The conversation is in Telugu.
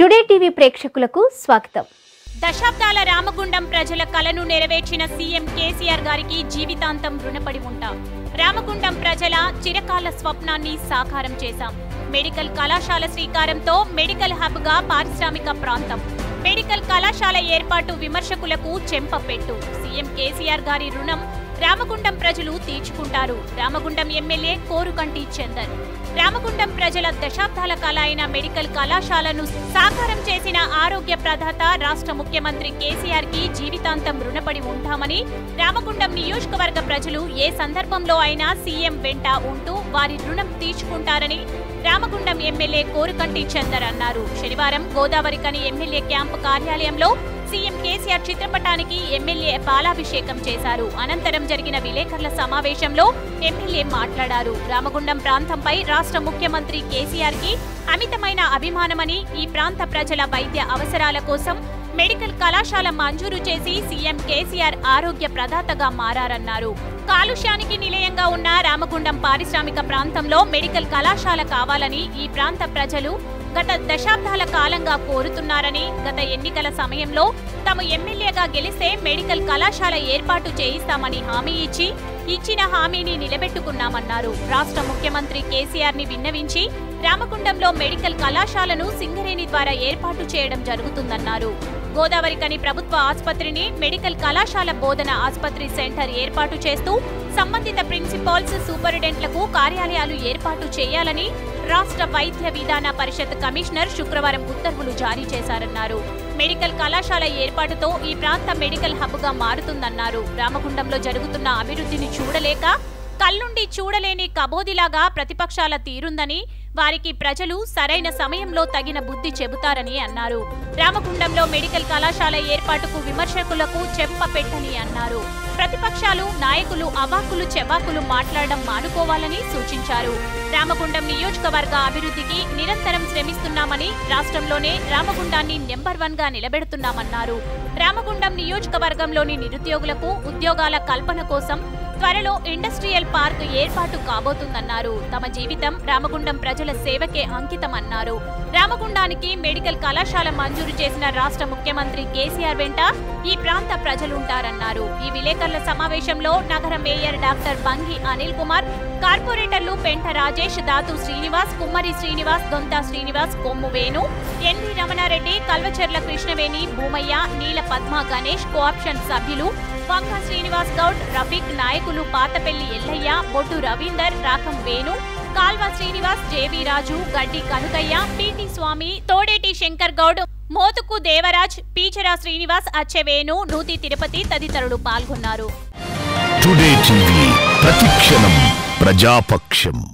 టుడే టీవీ ప్రేక్షకులకు స్వాగతం దశాబ్దాల రామగుండం ప్రజల కలను నెరవేర్చిన సీఎం కేసీఆర్ గారికి జీవితాంతం రుణపడి ఉంటాం రామగుండం ప్రజల చిరకాల స్వప్నాన్ని సాకారం చేశాం మెడికల్ కళాశాల శ్రీకారంతో మెడికల్ హబ్ గా పారిశ్రామిక ప్రాంతం మెడికల్ కళాశాల ఏర్పాటు విమర్శకులకు చెంపపెట్టు సీఎం కేసీఆర్ గారి రుణం రామగుండం ప్రజలు తీర్చుకుంటారు రామగుండం ఎమ్మెల్యే కోరుకంటి చందర్ రామగుండం ప్రజల దశాబ్దాల కళ అయిన మెడికల్ కళాశాలను సాకారం చేసిన ఆరోగ్య ప్రదాత రాష్ట్ర ముఖ్యమంత్రి కేసీఆర్ కి జీవితాంతం రుణపడి ఉంటామని రామగుండం నియోజకవర్గ ప్రజలు ఏ సందర్భంలో అయినా సీఎం వెంట ఉంటూ వారి రుణం తీర్చుకుంటారని రామగుండం ఎమ్మెల్యే కోరుకంటి చందర్ అన్నారు శనివారం గోదావరికని ఎమ్మెల్యే క్యాంపు కార్యాలయంలో సీఎం కేసీఆర్ చిత్రపటానికి ఎమ్మెల్యే పాలాభిషేకం చేశారు అనంతరం జరిగిన విలేకరుల సమావేశంలో ఎమ్మెల్యే మాట్లాడారు రామగుండం ప్రాంతంపై రాష్ట్ర ముఖ్యమంత్రి కేసీఆర్ కి అమితమైన అభిమానమని ఈ ప్రాంత ప్రజల వైద్య అవసరాల కోసం మెడికల్ కళాశాల మంజూరు చేసి సీఎం కేసీఆర్ ఆరోగ్య ప్రదాతగా మారారన్నారు కాలుష్యానికి నిలయంగా ఉన్న రామగుండం పారిశ్రామిక ప్రాంతంలో మెడికల్ కళాశాల కావాలని ఈ ప్రాంత ప్రజలు గత దశాబ్దాల కాలంగా కోరుతున్నారని గత ఎన్నికల సమయంలో తాము ఎమ్మెల్యేగా గెలిస్తే మెడికల్ కళాశాల ఏర్పాటు చేయిస్తామని హామీ ఇచ్చి ఇచ్చిన హామీని నిలబెట్టుకున్నామన్నారు రాష్ట్ర ముఖ్యమంత్రి కేసీఆర్ ని విన్నవించి రామగుండంలో మెడికల్ కళాశాలను సింగరేణి ద్వారా ఏర్పాటు చేయడం జరుగుతుందన్నారు గోదావరికని ప్రభుత్వ ఆసుపత్రిని మెడికల్ కళాశాల బోధన ఆసుపత్రి సెంటర్ ఏర్పాటు చేస్తూ సంబంధిత ప్రిన్సిపాల్స్ సూపరింటెండెంట్లకు కార్యాలయాలు ఏర్పాటు చేయాలని రాష్ట్ర వైద్య విధాన పరిషత్ కమిషనర్ శుక్రవారం ఉత్తర్వులు జారీ చేశారన్నారు మెడికల్ కళాశాల ఏర్పాటుతో ఈ ప్రాంత మెడికల్ హబ్ గా మారుతుందన్నారు రామగుండంలో జరుగుతున్న అభివృద్ధిని చూడలేక కళ్ళుండి చూడలేని కబోదిలాగా ప్రతిపక్షాల తీరుందని వారికి ప్రజలు సరైన సమయంలో తగిన బుద్ధి చెబుతారని అన్నారు రామగుండంలో మెడికల్ కళాశాల ఏర్పాటుకు విమర్శకులకు చెంపపెట్టని అన్నారు ప్రతిపక్షాలు నాయకులు అవాకులు చెవాకులు మాట్లాడడం మానుకోవాలని సూచించారు రామగుండం నియోజకవర్గ అభివృద్ధికి నిరంతరం శ్రమిస్తున్నామని రాష్ట్రంలోనే రామగుండాన్ని నెంబర్ వన్ గా నిలబెడుతున్నామన్నారు రామగుండం నియోజకవర్గంలోని నిరుద్యోగులకు ఉద్యోగాల కల్పన కోసం త్వరలో ఇండస్ట్రియల్ పార్క్ ఏర్పాటు కాబోతుందన్నారు తమ జీవితం రామగుండం ప్రజల సేవకే అంకితమన్నారు రామగుండానికి మెడికల్ కళాశాల మంజూరు చేసిన రాష్ట్ర ముఖ్యమంత్రి కేసీఆర్ వెంట ఈ ప్రాంత ప్రజలుంటారన్నారు ఈ విలేకరుల సమావేశంలో నగర మేయర్ డాక్టర్ బంగి అనిల్ కుమార్ కార్పొరేటర్లు పెంట రాజేష్ దాతు శ్రీనివాస్ కుమ్మరి శ్రీనివాస్ దొంత శ్రీనివాస్ కొమ్ము వేణు ఎన్వి రమణారెడ్డి కల్వచెర్ల కృష్ణవేణి భూమయ్య నీల పద్మ గణేష్ కోఆప్షన్ సభ్యులు వంక శ్రీనివాస్ గౌడ్ రఫీక్ నాయకులు పాతపెల్లి ఎల్లయ్య బొడ్డు రవీందర్ రాకం వేణు కాల్వ శ్రీనివాస్ జేవి రాజు గడ్డి కనుకయ్య పిటి స్వామి తోడేటి శంకర్ గౌడ్ మోతుకు దేవరాజ్ పీచరా శ్రీనివాస్ అచ్చెవేణు నూతి తిరుపతి తదితరులు పాల్గొన్నారు టుడే టీవీ ప్రతిక్షణం ప్రజాపక్షం